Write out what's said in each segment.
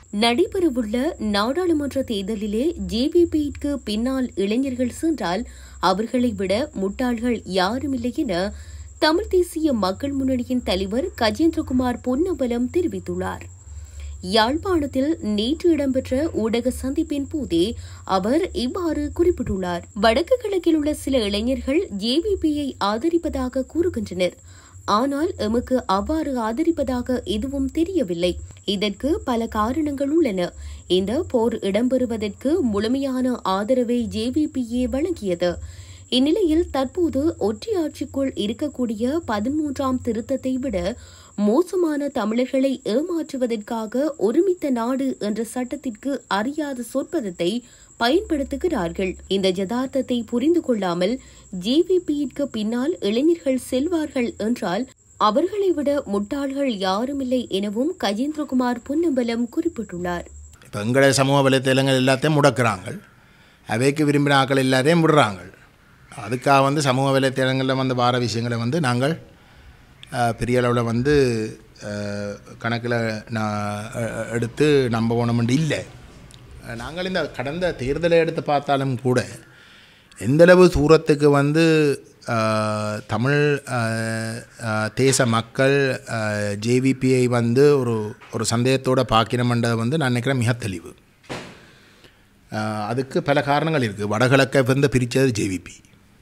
நடைபெறவுள்ள நாடாளுமன்ற தேர்தலிலே ஜேவிபிக்கு பின்னால் இளைஞர்கள் சென்றால் அவர்களை விட முட்டாள்கள் யாருமில்லை என தமிழ் தேசிய மக்கள் முன்னணியின் தலைவர் கஜேந்திரகுமார் பொன்னம்பலம் தெரிவித்துள்ளார் யாழ்ப்பாணத்தில் நேற்று இடம்பெற்ற ஊடக சந்திப்பின் போதே அவர் இவ்வாறு குறிப்பிட்டுள்ளார் வடக்கு கிழக்கில் உள்ள சில இளைஞர்கள் ஜேவிபியை ஆதரிப்பதாக கூறுகின்றனர் ஆனால் எமக்கு அவ்வாறு ஆதரிப்பதாக எதுவும் தெரியவில்லை இதற்கு பல காரணங்கள் உள்ளன இந்த போர் இடம்பெறுவதற்கு முழுமையான ஆதரவை ஜேவிபியே வழங்கியது இந்நிலையில் தற்போது ஒற்றையாட்சிக்குள் இருக்கக்கூடிய பதிமூன்றாம் திருத்தத்தை விட மோசமான தமிழர்களை ஏமாற்றுவதற்காக ஒருமித்த நாடு என்ற சட்டத்திற்கு அறியாத சொற்பதத்தை பயன்படுத்துகிறார்கள் இந்த யதார்த்தத்தை புரிந்து கொள்ளாமல் ஜேவிபியிற்கு பின்னால் இளைஞர்கள் செல்வார்கள் என்றால் அவர்களை விட முட்டாள்கள் யாருமில்லை எனவும் கஜேந்திரகுமார் பொன்னம்பலம் குறிப்பிட்டுள்ளார் இப்போ எங்களை சமூக வலைத்தளங்கள் எல்லாத்தையும் முடக்கிறாங்க அவைக்கு விரும்பின ஆக்கள் எல்லாத்தையும் விடுறாங்க அதுக்காக வந்து சமூக வலைத்தளங்களில் வந்து வார விஷயங்களை வந்து நாங்கள் அஹ், பெரிய அளவில் வந்து கணக்கில் நான் அஹ், எடுத்து நம்ப போனோம்னு இல்லை அஹ், நாங்கள் இந்த கடந்த தேர்தலை எடுத்து பார்த்தாலும் கூட எந்தளவு தூரத்துக்கு வந்து அஹ், தமிழ் அஹ், அஹ், தேச மக்கள் ஜேவிபியை வந்து ஒரு ஒரு சந்தேகத்தோட பார்க்கணுமென்றதை வந்து நான் நினைக்கிறேன் மிக தெளிவு அஹ், அதுக்கு பல காரணங்கள் இருக்குது வடகிழக்கை வந்து பிரித்தது ஜேவிபி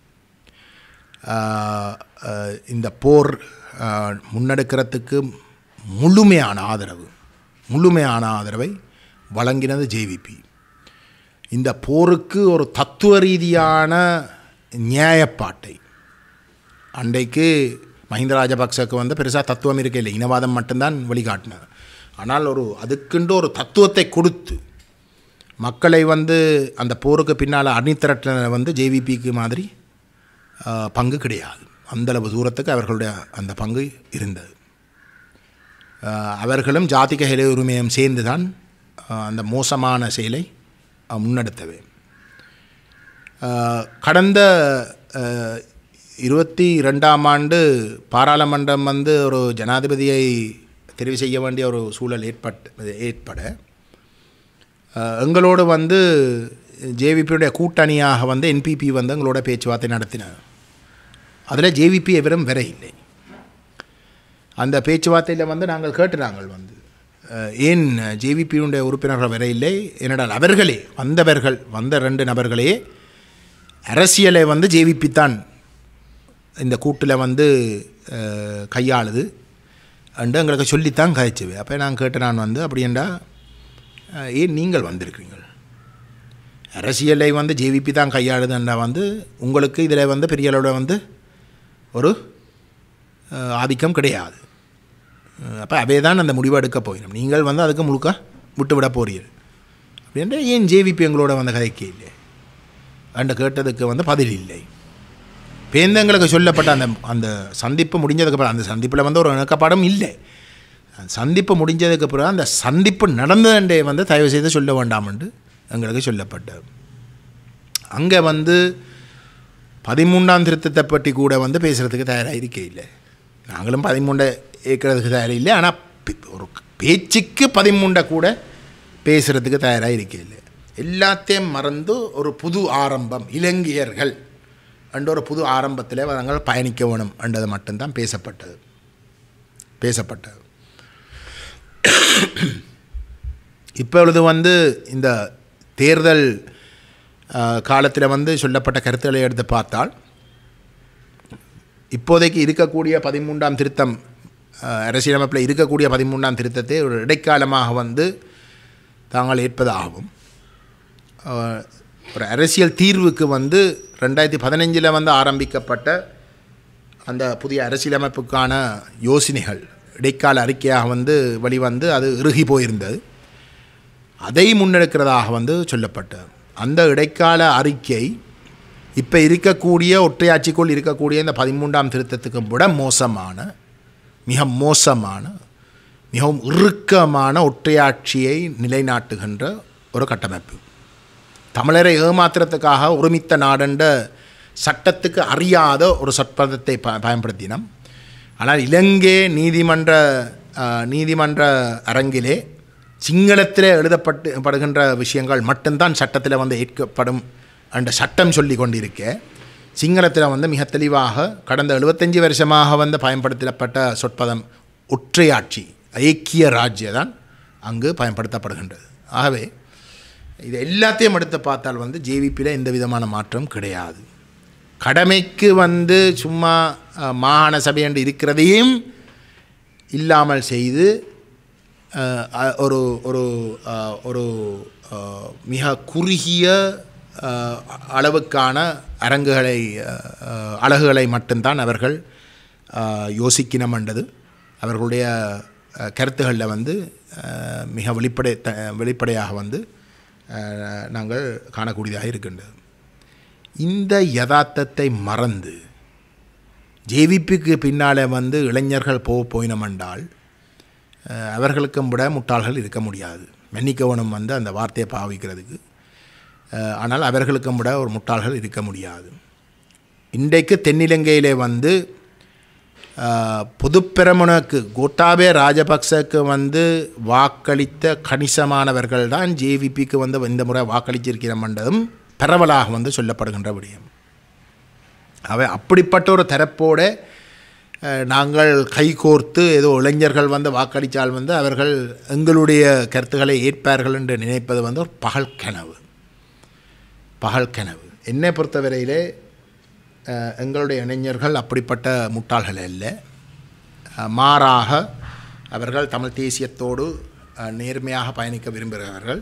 இந்த போர் அஹ், முன்னெடுக்கிறதுக்கு முழுமையான ஆதரவு முழுமையான ஆதரவை வழங்கினது ஜேவிபி இந்த போருக்கு ஒரு தத்துவ ரீதியான நியாயப்பாட்டை அன்றைக்கு மஹிந்த ராஜபக்சக்கு வந்து பெருசாக தத்துவம் இருக்க இல்லை இனவாதம் மட்டும்தான் வழிகாட்டினார் ஆனால் ஒரு அதுக்குண்டு ஒரு தத்துவத்தை கொடுத்து மக்களை வந்து அந்த போருக்கு பின்னால் அணிதிரட்டின வந்து ஜேவிபிக்கு மாதிரி ஆஹ், பங்கு கிடையாது அந்தளவு தூரத்துக்கு அவர்களுடைய அந்த பங்கு இருந்தது ஆஹ், அவர்களும் ஜாதிக ஹெல உரிமையும் சேர்ந்து தான் ஆஹ், அந்த மோசமான செயலை ஆஹ், முன்னெடுத்தவை ஆஹ், கடந்த ஆஹ், இருபத்தி ரெண்டாம் ஆண்டு பாராளுமன்றம் வந்து ஒரு ஜனாதிபதியை தெரிவு செய்ய வேண்டிய ஒரு சூழல் ஏற்பட்டு ஏற்பட ஆஹ், எங்களோடு வந்து ஜேவிபியுடைய கூட்டணியாக வந்து என்பிபி வந்து எங்களோட பேச்சுவார்த்தை நடத்தினார் அதில் ஜேவிபி எவரும் வர இல்லை அந்த பேச்சுவார்த்தையில் வந்து நாங்கள் கேட்டு நாங்கள் வந்து அஹ், ஏன் ஜேவிபியுடைய உறுப்பினர்கள் வர இல்லை ஏனென்றால் அவர்களே வந்தவர்கள் வந்த ரெண்டு நபர்களே அரசியலை வந்து ஜேவிபி தான் இந்த கூட்டில் வந்து அஹ், கையாளுது அண்டு எங்களுக்கு சொல்லித்தான் கதைச்சுவே அப்போ நான் கேட்டு நான் வந்து அப்படியெண்டா அஹ், ஏன் நீங்கள் வந்திருக்கிறீங்கள் அரசியலை வந்து ஜேவிபி தான் கையாளுதுன்னா வந்து உங்களுக்கு இதில் வந்து பெரிய அளவில் வந்து ஒரு அஹ், ஆதிக்கம் கிடையாது அப்போ அவே தான் அந்த முடிவை எடுக்க போயிடும் நீங்கள் வந்து அதுக்கு முழுக்க விட்டு விட போறீர்கள் அப்படின்ற ஏன் ஜேவிபி எங்களோட வந்து கதைக்கு இல்லை அண்ட கேட்டதுக்கு வந்து பதில் இல்லை பேந்தங்களுக்கு சொல்லப்பட்ட அந்த அந்த சந்திப்பு முடிஞ்சதுக்கு அப்புறம் அந்த சந்திப்பில் வந்து ஒரு இணக்கப்பாடும் இல்லை அந்த சந்திப்பு முடிஞ்சதுக்கு பிறகு அந்த சந்திப்பு நடந்ததண்டே வந்து தயவு செய்து சொல்ல வேண்டாம் என்று எங்களுக்கு சொல்லப்பட்டது அங்கே வந்து பதிமூன்றாம் திருத்தத்தை பற்றி கூட வந்து பேசுகிறதுக்கு தயாராக இருக்கே இல்லை நாங்களும் பதிமூண்டை ஏற்கிறதுக்கு தயாராக இல்லை ஆனால் ஒரு பேச்சுக்கு பதிமூண்டை கூட பேசுகிறதுக்கு தயாராக இருக்கே இல்லை எல்லாத்தையும் மறந்து ஒரு புது ஆரம்பம் இலங்கையர்கள் என்ற ஒரு புது ஆரம்பத்தில் நாங்கள் பயணிக்க வேணும் என்றது மட்டும்தான் பேசப்பட்டது பேசப்பட்டது இப்பொழுது வந்து இந்த தேர்தல் காலத்தில் வந்து சொல்லப்பட்ட கருத்துக்களை எடுத்து பார்த்தால் இப்போதைக்கு இருக்கக்கூடிய பதிமூன்றாம் திருத்தம் அஹ், அரசியலமைப்பில் இருக்கக்கூடிய பதிமூன்றாம் திருத்தத்தை ஒரு இடைக்காலமாக வந்து தாங்கள் ஏற்பதாகவும் அஹ், ஒரு அரசியல் தீர்வுக்கு வந்து ரெண்டாயிரத்தி பதினஞ்சில் வந்து ஆரம்பிக்கப்பட்ட அந்த புதிய அரசியலமைப்புக்கான யோசனைகள் இடைக்கால அறிக்கையாக வந்து வெளிவந்து அது இறுகி போயிருந்தது அதை முன்னெடுக்கிறதாக வந்து சொல்லப்பட்டது அந்த இடைக்கால அறிக்கை இப்போ இருக்கக்கூடிய ஒற்றையாட்சிக்குள் இருக்கக்கூடிய இந்த பதிமூன்றாம் திருத்தத்துக்கு விட மோசமான மிக மோசமான மிகவும் இறுக்கமான ஒற்றையாட்சியை நிலைநாட்டுகின்ற ஒரு கட்டமைப்பு தமிழரை ஏமாத்துறதுக்காக ஒருமித்த நாடென்ற சட்டத்துக்கு அறியாத ஒரு சொற்பதத்தை ப பயன்படுத்தினோம் ஆனால் இலங்கை நீதிமன்ற அஹ், நீதிமன்ற அரங்கிலே சிங்களத்தில் எழுதப்பட்டு படுகின்ற விஷயங்கள் மட்டும்தான் சட்டத்தில் வந்து ஏற்கப்படும் என்ற சட்டம் சொல்லி கொண்டிருக்க சிங்களத்தில் வந்து மிக தெளிவாக கடந்த எழுபத்தஞ்சி வருஷமாக வந்து பயன்படுத்தப்பட்ட சொற்பதம் ஒற்றையாட்சி ஐக்கிய ராஜ்ய தான் அங்கு பயன்படுத்தப்படுகின்றது ஆகவே இது எல்லாத்தையும் எடுத்து பார்த்தால் வந்து ஜேவிபியில் எந்த விதமான மாற்றம் கிடையாது கடமைக்கு வந்து சும்மா அஹ், மாகாண சபை என்று இருக்கிறதையும் இல்லாமல் செய்து அஹ், அ- ஒரு ஒரு அஹ், ஒரு அஹ், மிக குறுகிய அஹ், அளவுக்கான அரங்குகளை அஹ், அஹ், அலகுகளை மட்டும்தான் அவர்கள் அஹ், யோசிக்கணும் என்றது அவர்களுடைய அஹ், கருத்துகளில் வந்து அஹ், மிக வெளிப்படை த வெளிப்படையாக வந்து அஹ், நாங்கள் காணக்கூடியதாக இருக்கின்றது இந்த யதார்த்தத்தை மறந்து ஜேவிபிக்கு பின்னாலே வந்து இளைஞர்கள் போக போயினமென்றால் அஹ், அவர்களுக்கும் விட முட்டாள்கள் இருக்க முடியாது மன்னிக்கவனும் வந்து அந்த வார்த்தையை பாவிக்கிறதுக்கு அஹ், ஆனால் அவர்களுக்கும் விட ஒரு முட்டாள்கள் இருக்க முடியாது இன்றைக்கு தென்னிலங்கையிலே வந்து அஹ், பொதுப்பெரமுனக்கு கோட்டாபே ராஜபக்சக்கு வந்து வாக்களித்த கணிசமானவர்கள் தான் ஜேவிபிக்கு வந்து இந்த முறை வாக்களிச்சிருக்கிறோம்ன்றதும் பரவலாக வந்து சொல்லப்படுகின்ற விடயம் அவை அப்படிப்பட்ட ஒரு தரப்போட அஹ், நாங்கள் கைகோர்த்து ஏதோ இளைஞர்கள் வந்து வாக்களித்தால் வந்து அவர்கள் எங்களுடைய கருத்துக்களை ஏற்பார்கள் என்று நினைப்பது வந்து ஒரு பகல் கனவு பகல் கனவு என்னை பொறுத்தவரையிலே அஹ், எங்களுடைய இளைஞர்கள் அப்படிப்பட்ட முட்டாள்கள் அல்ல அஹ், மாறாக அவர்கள் தமிழ் தேசியத்தோடு அஹ், நேர்மையாக பயணிக்க விரும்புகிறவர்கள்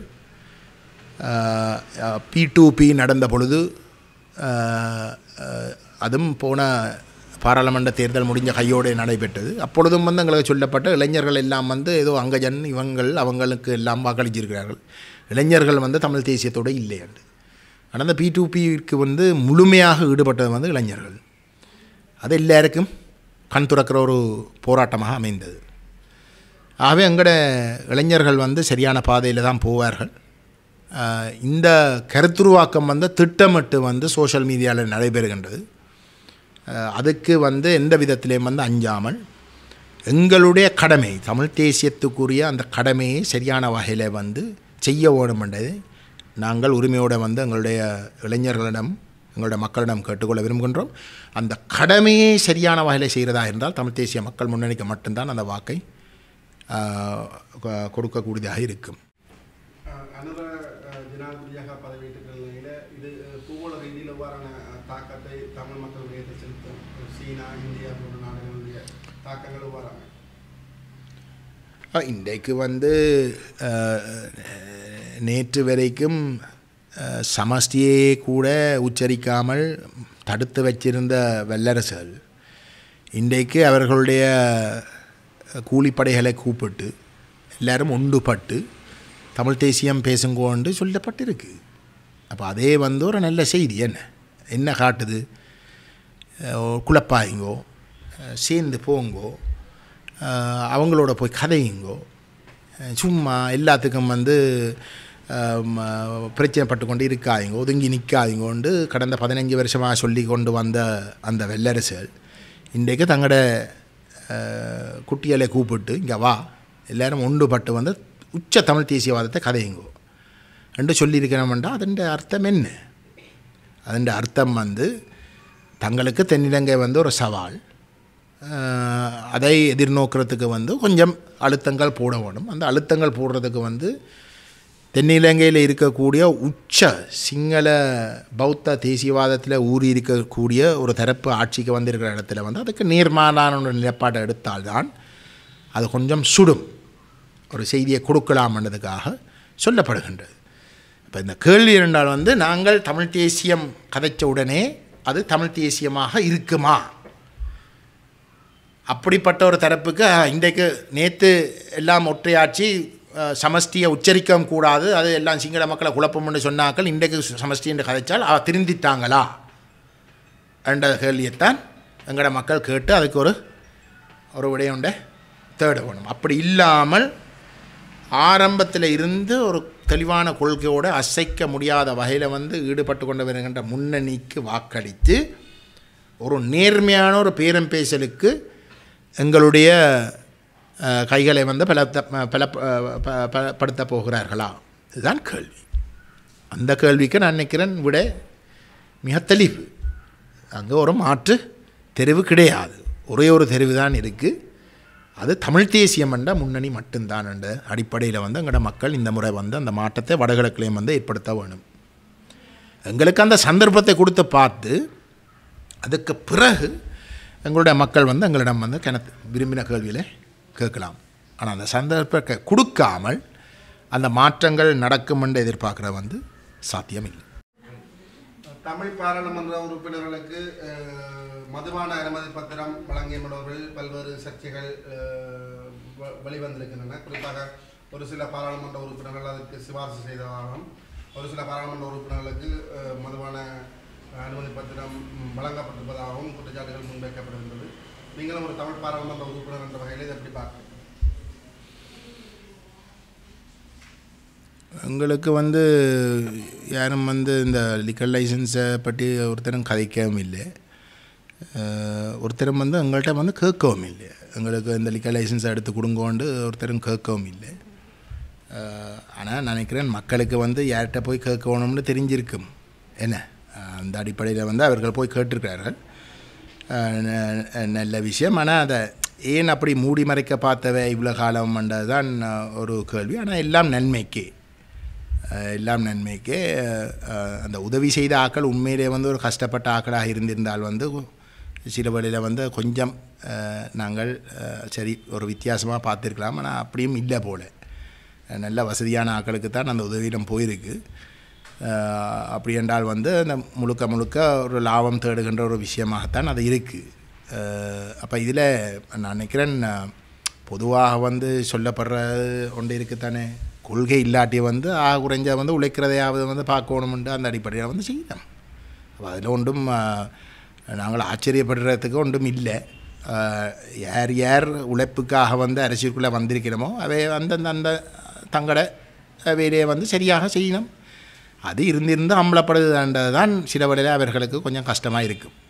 பி டு பி நடந்த பொழுது அஹ், அஹ், அதுவும் போன பாராளுமன்ற தேர்தல் முடிஞ்ச கையோடு நடைபெற்றது அப்பொழுதும் வந்து எங்களுக்கு சொல்லப்பட்ட இளைஞர்கள் எல்லாம் வந்து ஏதோ அங்கஜன் இவங்கள் அவங்களுக்கு எல்லாம் வாக்களிச்சிருக்கிறார்கள் இளைஞர்கள் வந்து தமிழ் தேசியத்தோடு இல்லை என்று ஆனால் அந்த பி டு பிக்கு வந்து முழுமையாக ஈடுபட்டது வந்து இளைஞர்கள் அது எல்லாருக்கும் கண் துறக்கிற ஒரு போராட்டமாக அமைந்தது ஆகவே எங்களோட இளைஞர்கள் வந்து சரியான பாதையில் தான் போவார்கள் ஆஹ் இந்த கருத்துருவாக்கம் வந்து திட்டமிட்டு வந்து சோஷியல் மீடியாவில் நடைபெறுகின்றது ஆஹ் அதுக்கு வந்து எந்த விதத்திலையும் வந்து அஞ்சாமல் எங்களுடைய கடமை தமிழ் தேசியத்துக்குரிய அந்த கடமையை சரியான வகையில் வந்து செய்ய வேணுமென்றதை நாங்கள் உரிமையோடு வந்து எங்களுடைய இளைஞர்களிடம் எங்களுடைய மக்களிடம் கேட்டுக்கொள்ள விரும்புகின்றோம் அந்த கடமையை சரியான வகையில் செய்கிறதா இருந்தால் தமிழ் தேசிய மக்கள் முன்னணிக்கு மட்டும்தான் அந்த வாக்கை ஆஹ் கொ- கொடுக்கக்கூடியதாக இருக்கும் அஹ் அனுர அஹ், ஜனாதிபதியாக பதவியேற்றுக்கிற நிலையில் இது அஹ், பூகோள ரீதியில் எவ்வாறான அஹ், தாக்கத்தை தமிழ் மக்கள் மீது செலுத்தும் அஹ், சீனா இந்தியா போன்ற நாடுகளுடைய தாக்கங்கள் எவ்வாறான அஹ் இன்றைக்கு வந்து அஹ், நேற்று வரைக்கும் அஹ், சமஷ்டியே கூட உச்சரிக்காமல் தடுத்து வச்சிருந்த வல்லரசுகள் இன்றைக்கு அவர்களுடைய கூலிப்படைகளை கூப்பிட்டு எல்லாரும் ஒன்றுபட்டு தமிழ் தேசியம் பேசுங்கோன்னு சொல்லப்பட்டிருக்கு அப்போ அதே வந்து ஒரு நல்ல செய்தி என்ன என்ன காட்டுது அஹ் குழப்பாயிங்கோ அஹ் சேர்ந்து போங்கோ அஹ் அவங்களோட போய் கதையுங்கோ அஹ் சும்மா எல்லாத்துக்கும் வந்து அஹ் ம- பிரச்சனைப்பட்டு கொண்டு இருக்காதீங்க ஒதுங்கி நிற்காதீங்கோண்டு கடந்த பதினஞ்சு வருஷமாக சொல்லி கொண்டு வந்த அந்த வெள்ளரசுகள் இன்றைக்கு தங்களோட அஹ், குட்டிகளை கூப்பிட்டு இங்கே வா எல்லாரும் ஒன்றுபட்டு வந்து உச்ச தமிழ் தேசியவாதத்தை கதையுங்கோ என்று சொல்லியிருக்கிறோம்டா அதன் அர்த்தம் என்ன அதன் அர்த்தம் வந்து தங்களுக்கு தென்னிலங்கை வந்து ஒரு சவால் அஹ், அதை எதிர்நோக்கிறதுக்கு வந்து கொஞ்சம் அழுத்தங்கள் போட வேணும் அந்த அழுத்தங்கள் போடுறதுக்கு வந்து தென்னிலங்கையில் இருக்கக்கூடிய உச்ச சிங்கள பௌத்த தேசியவாதத்தில் ஊறி இருக்கக்கூடிய ஒரு தரப்பு ஆட்சிக்கு வந்திருக்கிற இடத்துல வந்து அதுக்கு நேர்மாறான ஒரு நிலைப்பாட்டை எடுத்தால்தான் அது கொஞ்சம் சுடும் ஒரு செய்தியை கொடுக்கலாம்ன்றதுக்காக சொல்லப்படுகின்றது இப்போ இந்த கேள்வி இரண்டால் வந்து நாங்கள் தமிழ் தேசியம் கதைச்ச உடனே அது தமிழ் தேசியமாக இருக்குமா அப்படிப்பட்ட ஒரு தரப்புக்கு அஹ், இன்றைக்கு நேற்று எல்லாம் ஒற்றையாட்சி அஹ், சமஷ்டியை உச்சரிக்கவும் கூடாது அது எல்லாம் சிங்கள மக்களை குழப்பம்னு சொன்னாக்கள் இன்றைக்கு சமஷ்டி என்று கதைச்சால் அவ திருந்திட்டாங்களா என்ற கேள்வியைத்தான் எங்களோட மக்கள் கேட்டு அதுக்கு ஒரு ஒரு விடையுண்ட தேட வேணும் அப்படி இல்லாமல் ஆரம்பத்தில் இருந்து ஒரு தெளிவான கொள்கையோடு அசைக்க முடியாத வகையில் வந்து ஈடுபட்டு கொண்டு வருகின்ற முன்னணிக்கு வாக்களித்து ஒரு நேர்மையான ஒரு பேரம் பேசலுக்கு எங்களுடைய அஹ், கைகளை வந்து பலத்த பல ப- ப- படுத்த போகிறார்களா இதுதான் கேள்வி அந்த கேள்விக்கு நான் நினைக்கிறேன் விட மிக தெளிவு அங்கே ஒரு மாற்று தெரிவு கிடையாது ஒரே ஒரு தெரிவு தான் இருக்குது அது தமிழ் தேசியம் என்ற முன்னணி மட்டும்தான் என்ற அடிப்படையில் வந்து எங்களோட மக்கள் இந்த முறை வந்து அந்த மாற்றத்தை வடகிழக்கிலையும் வந்து ஏற்படுத்த வேணும் எங்களுக்கு அந்த சந்தர்ப்பத்தை கொடுத்து பார்த்து அதுக்கு பிறகு எங்களுடைய மக்கள் வந்து எங்களிடம் வந்து கிணத்து விரும்பின கேள்வியில் கேட்கலாம் ஆனால் அந்த சந்தர்ப்பத்தை கொடுக்காமல் அந்த மாற்றங்கள் நடக்கும் என்று எதிர்பார்க்குற வந்து சாத்தியமில்லை தமிழ் பாராளுமன்ற உறுப்பினர்களுக்கு அஹ், மதுபான அனுமதி பத்திரம் வழங்கிய தொடர்பில் பல்வேறு சர்ச்சைகள் அஹ், வ- வெளிவந்திருக்கின்றன குறிப்பாக ஒரு சில பாராளுமன்ற உறுப்பினர்கள் அதற்கு சிபாரிசு செய்ததாகவும் ஒரு சில பாராளுமன்ற உறுப்பினர்களுக்கு அஹ், மதுபான அனுமதி பத்திரம் ம், வழங்கப்பட்டிருப்பதாகவும் குற்றச்சாட்டுகள் முன்வைக்கப்படுகின்றது நீங்களும் ஒரு தமிழ் பாராளுமன்ற உறுப்பினர் என்ற வகையில் இதை எப்படி பார்க்குறீங்க எங்களுக்கு வந்து யாரும் வந்து இந்த லிக்கர் லைசன்ஸை பற்றி ஒருத்தரும் கதைக்கவும் இல்லை அஹ், ஒருத்தரும் வந்து எங்கள்கிட்ட வந்து கேட்கவும் இல்லை எங்களுக்கு இந்த லிக்கர் லைசன்ஸை எடுத்து கொடுங்கோண்டு ஒருத்தரும் கேட்கவும் இல்லை ஆனால் நினைக்கிறேன் மக்களுக்கு வந்து யார்கிட்ட போய் கேட்கணும்னு தெரிஞ்சிருக்கும் என்ன அஹ், அந்த அடிப்படையில் வந்து அவர்கள் போய் கேட்டிருக்கிறார்கள் அஹ், ந- நல்ல விஷயம் ஆனால் அதை ஏன் அப்படி மூடி மறைக்க பார்த்தவை இவ்வளோ காலம் தான் ஒரு கேள்வி ஆனால் எல்லாம் நன்மைக்கே அஹ் எல்லாம் நன்மைக்கே அஹ் அந்த உதவி செய்த ஆக்கள் உண்மையிலே வந்து ஒரு கஷ்டப்பட்ட ஆக்களாக இருந்திருந்தால் வந்து சில வழியில் வந்து கொஞ்சம் அஹ், நாங்கள் அஹ், சரி ஒரு வித்தியாசமாக பார்த்துருக்கலாம் ஆனால் அப்படியும் இல்லை போல அஹ் நல்ல வசதியான ஆக்களுக்கு தான் அந்த உதவியிடம் போயிருக்கு அஹ், அப்படி என்றால் வந்து அந்த முழுக்க முழுக்க ஒரு லாபம் தேடுகின்ற ஒரு விஷயமாகத்தான் அது இருக்குது அப்போ இதில் நான் நினைக்கிறேன் அஹ், பொதுவாக வந்து சொல்லப்படுறது ஒன்று இருக்குத்தானே கொள்கை இல்லாட்டி வந்து ஆக குறைஞ்ச வந்து உழைக்கிறதையாவது வந்து பார்க்கணுமெண்டு அந்த அடிப்படையில் வந்து செய்யலாம் அப்போ அதில் ஒன்றும் அஹ், நாங்கள் ஆச்சரியப்படுறதுக்கு ஒன்றும் இல்லை அஹ், யார் யார் உழைப்புக்காக வந்து அரசியலுக்குள்ளே வந்திருக்கிறோமோ அவை அந்தந்த அந்த தங்களோட வேலையை வந்து சரியாக செய்யணும் அது இருந்திருந்து அம்பலப்படுதுன்றது தான் சில வழியில் அவர்களுக்கு கொஞ்சம் கஷ்டமாக இருக்கும்